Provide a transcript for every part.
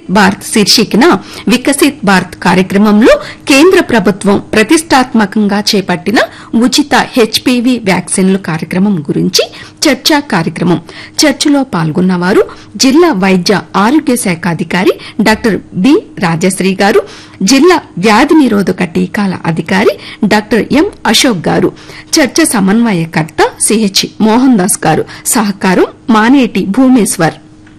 భారత్ శీర్షికన వికసిత్ భారత్ కార్యక్రమంలో కేంద్ర ప్రభుత్వం ప్రతిష్టాత్మకంగా చేపట్టిన ఉచిత హెచ్పీవీ వ్యాక్సిన్లు కార్యక్రమం గురించి చర్చా కార్యక్రమం చర్చలో పాల్గొన్నవారు జిల్లా వైద్య ఆరోగ్య శాఖ అధికారి డాక్టర్ బి రాజశ్రీ గారు జిల్లా వ్యాధి నిరోధక టీకాల అధికారి డాక్టర్ ఎం అశోక్ గారు చర్చ సమన్వయకర్త సిహెచ్ మోహన్ దాస్ గారు సహకారం మానేటి భూమేశ్వర్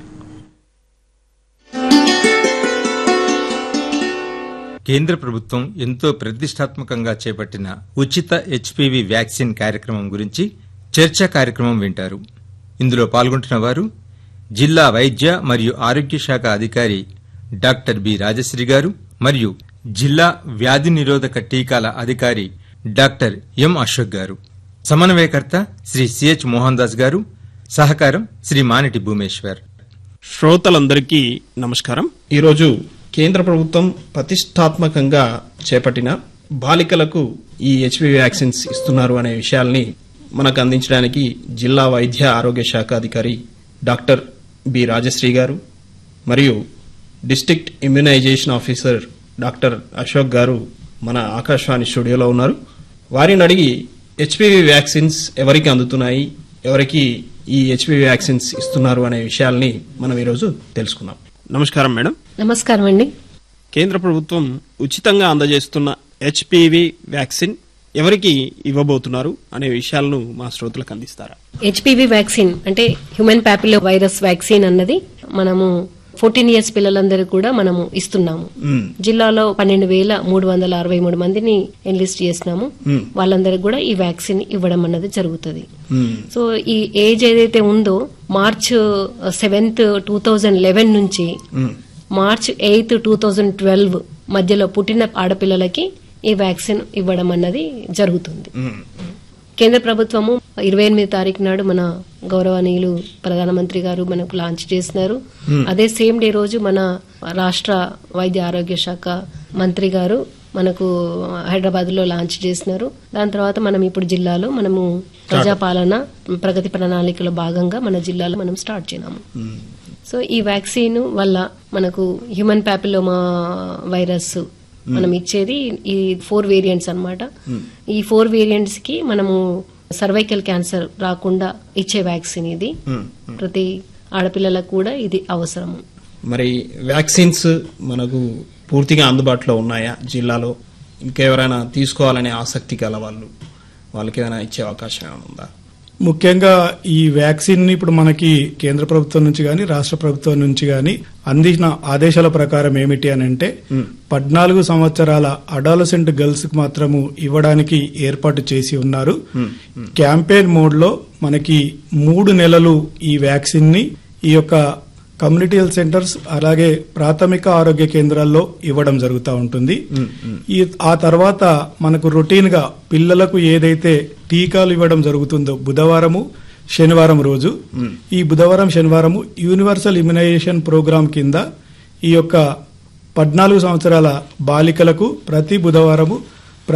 కేంద్ర ప్రభుత్వం ఎంతో ప్రతిష్టాత్మకంగా చేపట్టిన ఉచిత హెచ్పివి వ్యాక్సిన్ కార్యక్రమం గురించి చర్చా కార్యక్రమం వింటారు ఇందులో పాల్గొంటున్న వారు జిల్లా వైద్య మరియు ఆరోగ్య శాఖ అధికారి డాక్టర్ బి రాజశ్రీ గారు మరియు జిల్లా వ్యాధి నిరోధక టీకాల అధికారి డాక్టర్ ఎం అశోక్ గారు సమన్వయకర్త శ్రీ సిహెచ్ మోహన్ దాస్ గారు సహకారం శ్రీ మానిటి భూమేశ్వర్ శ్రోతలందరికీ నమస్కారం ఈరోజు కేంద్ర ప్రభుత్వం ప్రతిష్టాత్మకంగా చేపట్టిన బాలికలకు ఈ హెచ్పి వ్యాక్సిన్స్ ఇస్తున్నారు అనే విషయాల్ని మనకు అందించడానికి జిల్లా వైద్య ఆరోగ్య శాఖ అధికారి డాక్టర్ బి రాజశ్రీ గారు మరియు district immunisation officer doctor Ashok గారు మన ఆకాశవాణి స్టూడియోలో ఉన్నారు వారిని అడిగి హెచ్పివి వ్యాక్సిన్స్ ఎవరికి అందుతున్నాయి ఎవరికి ఈ హెచ్పివి వ్యాక్సిన్స్ ఇస్తున్నారు అనే విషయాల్ని మనం ఈరోజు తెలుసుకుందాం నమస్కారం మేడం నమస్కారం అండి కేంద్ర ప్రభుత్వం ఉచితంగా అందజేస్తున్న హెచ్పివి వ్యాక్సిన్ ఎవరికి ఇవ్వబోతున్నారు అనే విషయాలను మా శ్రోతలకు అందిస్తారా హెచ్పివి వ్యాక్సిన్ అంటే హ్యూమన్ ప్యాపిలో వైరస్ వ్యాక్సిన్ అన్నది మనము ఫోర్టీన్ ఇయర్స్ పిల్లలందరూ కూడా మనము ఇస్తున్నాము జిల్లాలో పన్నెండు వేల మూడు వందల అరవై మూడు మందిని ఎన్లిస్ట్ చేసినాము వాళ్ళందరికీ కూడా ఈ వ్యాక్సిన్ ఇవ్వడం అన్నది జరుగుతుంది సో ఈ ఏజ్ ఏదైతే ఉందో March seventh two thousand eleven నుంచి March eighth two thousand twelve మధ్యలో పుట్టిన ఆడపిల్లలకి ఈ వ్యాక్సిన్ ఇవ్వడం అన్నది జరుగుతుంది కేంద్ర ప్రభుత్వము ఇరవై ఎనిమిది తారీఖు నాడు మన గౌరవనీయులు ప్రధానమంత్రి గారు మనకు లాంచ్ చేసినారు అదే సేమ్ డే రోజు మన రాష్ట్ర వైద్య ఆరోగ్య శాఖ మంత్రి గారు మనకు హైదరాబాద్ లో లాంచ్ చేసినారు దాని తర్వాత మనం ఇప్పుడు జిల్లాలో మనము ప్రజాపాలన ప్రగతి ప్రణాళికలో భాగంగా మన జిల్లాలో మనం స్టార్ట్ చేసినాము సో ఈ వ్యాక్సిన్ వల్ల మనకు హ్యూమన్ ప్యాపిలోమా వైరస్ మనం ఇచ్చేది ఈ ఫోర్ వేరియంట్స్ అన్నమాట ఈ ఫోర్ వేరియంట్స్ కి మనము సర్వైకల్ క్యాన్సర్ రాకుండా ఇచ్చే వ్యాక్సిన్ ఇది ప్రతి ఆడపిల్లలకు కూడా ఇది అవసరము మరి వ్యాక్సిన్స్ మనకు పూర్తిగా అందుబాటులో ఉన్నాయా జిల్లాలో ఇంకెవరైనా తీసుకోవాలనే ఆసక్తి గల వాళ్ళు వాళ్ళకి ఏమైనా ఇచ్చే అవకాశం ఏమైనా ఉందా ముఖ్యంగా ఈ వ్యాక్సిన్ ని ఇప్పుడు మనకి కేంద్ర ప్రభుత్వం నుంచి గాని రాష్ట్ర ప్రభుత్వం నుంచి గాని అందించిన ఆదేశాల ప్రకారం ఏమిటి అని అంటే పద్నాలుగు సంవత్సరాల అడాలసెంట్ గర్ల్స్ కి మాత్రము ఇవ్వడానికి ఏర్పాటు చేసి ఉన్నారు క్యాంపెయిన్ మోడ్ లో మనకి మూడు నెలలు ఈ వ్యాక్సిన్ ని ఈ యొక్క కమ్యూనిటీ హెల్త్ సెంటర్స్ అలాగే ప్రాథమిక ఆరోగ్య కేంద్రాల్లో ఇవ్వడం జరుగుతూ ఉంటుంది ఈ ఆ తర్వాత మనకు రొటీన్ గా పిల్లలకు ఏదైతే టీకాలు ఇవ్వడం జరుగుతుందో బుధవారము శనివారం రోజు ఈ బుధవారం శనివారము యూనివర్సల్ ఇమ్యునైజేషన్ ప్రోగ్రాం కింద ఈ యొక్క పద్నాలుగు సంవత్సరాల బాలికలకు ప్రతి బుధవారము